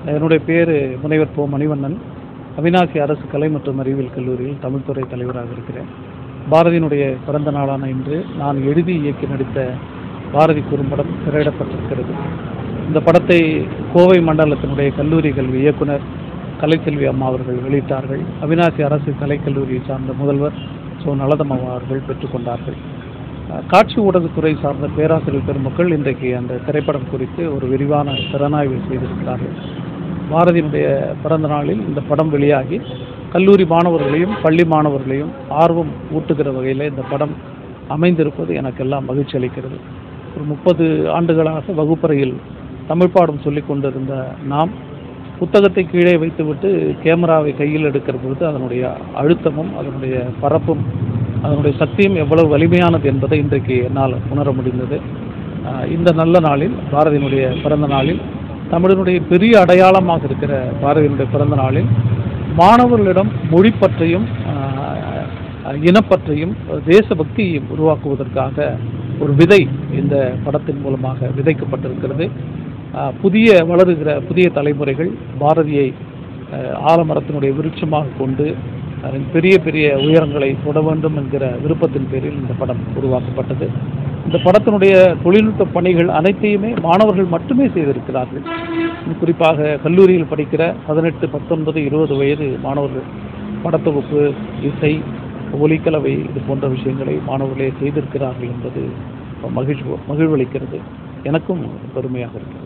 என்னுடைய பேர் முனைவர் போ மணிவண்ணன் அவினாசி அரசு கலை மற்றும் அறிவியல் கல்லூரியில் தமிழ்துறை தலைவராக இருக்கிறேன் பாரதியினுடைய பிறந்த நாளான இன்று நான் எழுதி இயக்கி நடித்த பாரதி குறும்படம் திரையிடப்பட்டிருக்கிறது இந்த படத்தை கோவை மண்டலத்தினுடைய கல்லூரி கல்வி இயக்குனர் கலைச்செல்வி அம்மா அவர்கள் வெளியிட்டார்கள் அவினாசி அரசு கலைக்கல்லூரியை சார்ந்த முதல்வர் சோ நலதம்மா அவர்கள் பெற்றுக்கொண்டார்கள் அஹ், காட்சி ஊடகத்துறை சார்ந்த பேராசிரியர் பெருமக்கள் இன்றைக்கு அந்த திரைப்படம் குறித்து ஒரு விரிவான திறனாய்வு செய்திருக்கிறார்கள் பாரதியினுடைய பிறந்த நாளில் இந்த படம் வெளியாகி கல்லூரி மாணவர்களையும் பள்ளி மாணவர்களையும் ஆர்வம் ஊட்டுகிற வகையில் இந்த படம் அமைந்திருப்பது எனக்கெல்லாம் மகிழ்ச்சி அளிக்கிறது ஒரு முப்பது ஆண்டுகளாக வகுப்பறையில் தமிழ் பாடம் சொல்லிக் கொண்டிருந்த நாம் புத்தகத்தை கீழே வைத்துவிட்டு கேமராவை கையில் எடுக்கிற பொழுது அதனுடைய அழுத்தமும் அதனுடைய பரப்பும் அதனுடைய சக்தியும் எவ்வளவு வலிமையானது என்பதை இன்றைக்கு என்னால் உணர முடிந்தது ஆஹ் இந்த நல்ல நாளில் பாரதியினுடைய பிறந்த நாளில் தமிழனுடைய பெரிய அடையாளமாக இருக்கிற பாரதியினுடைய பிறந்த நாளில் மாணவர்களிடம் மொழிப்பற்றையும் ஆஹ் இனப்பற்றையும் தேசபக்தியையும் உருவாக்குவதற்காக ஒரு விதை இந்த படத்தின் மூலமாக விதைக்கப்பட்டிருக்கிறது ஆஹ் புதிய வளருகிற புதிய தலைமுறைகள் பாரதியை ஆஹ் ஆலமரத்தினுடைய விருட்சமாக கொண்டு அதன் பெரிய பெரிய உயரங்களை தொட வேண்டும் என்கிற விருப்பத்தின் பேரில் இந்த படம் உருவாக்கப்பட்டது இந்த படத்தினுடைய தொழில்நுட்ப பணிகள் அனைத்தையுமே மாணவர்கள் மட்டுமே செய்திருக்கிறார்கள் இன்னும் குறிப்பாக கல்லூரியில் படிக்கிற பதினெட்டு பத்தொன்பது இருபது வயது மாணவர்கள் படத்தொகுப்பு இசை ஒலிக்கலவை இது போன்ற விஷயங்களை மாணவர்களே செய்திருக்கிறார்கள் என்பது மகிழ்வு மகிழ்வளிக்கிறது எனக்கும் பெருமையாக இருக்கிறது